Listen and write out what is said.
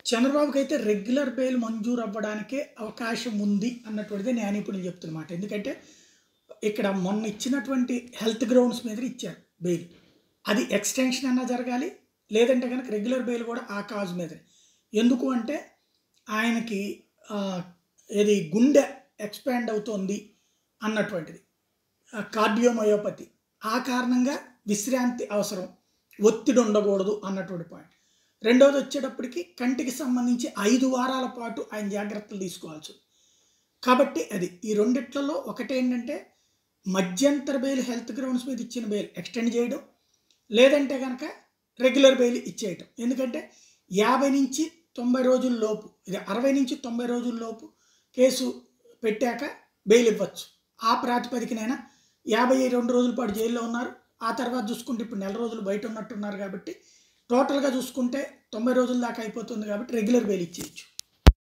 చంద్రబాబుకి అయితే regular bail మంజూరు అవ్వడానికే అవకాశం ఉంది అన్నటువంటిది న్యాయ నిపుణులు చెప్తున్నమాట ఎందుకంటే ఇక్కడ మొన్న ఇచ్చినటువంటి హెల్త్ గ్రౌండ్స్ మీద ఇచ్చారు బెయిల్ అది ఎక్స్టెన్షన్ అన్నా జరగాలి లేదంటే కనుక రెగ్యులర్ బెయిల్ కూడా ఆ కాజ్ మీద ఎందుకు అంటే ఆయనకి ఆ, ఏది గుండె ఎక్స్పాండ్ అవుతోంది అన్నటువంటిది కార్డియోమయోపతి ఆ కారణంగా విశ్రాంతి అవసరం ఒత్తిడి ఉండకూడదు అన్నటువంటి పాయింట్ రెండవది వచ్చేటప్పటికి కంటికి సంబంధించి ఐదు వారాల పాటు ఆయన జాగ్రత్తలు తీసుకోవాల్సి ఉంది కాబట్టి అది ఈ రెండిట్లలో ఒకటేంటంటే మధ్యంతర బెయిల్ హెల్త్ గ్రౌండ్స్ మీద ఇచ్చిన బెయిల్ ఎక్స్టెండ్ చేయడం లేదంటే కనుక రెగ్యులర్ బెయిల్ ఇచ్చేయటం ఎందుకంటే యాభై నుంచి తొంభై రోజుల లోపు ఇది అరవై నుంచి తొంభై రోజుల లోపు కేసు పెట్టాక బెయిల్ ఇవ్వచ్చు ఆ ప్రాతిపదికనైనా యాభై రెండు రోజుల పాటు జైల్లో ఉన్నారు ఆ తర్వాత చూసుకుంటే ఇప్పుడు నెల రోజులు బయట ఉన్నట్టున్నారు కాబట్టి టోటల్గా చూసుకుంటే తొంభై రోజుల దాకా అయిపోతుంది కాబట్టి రెగ్యులర్ బెయిల్ ఇచ్చేయచ్చు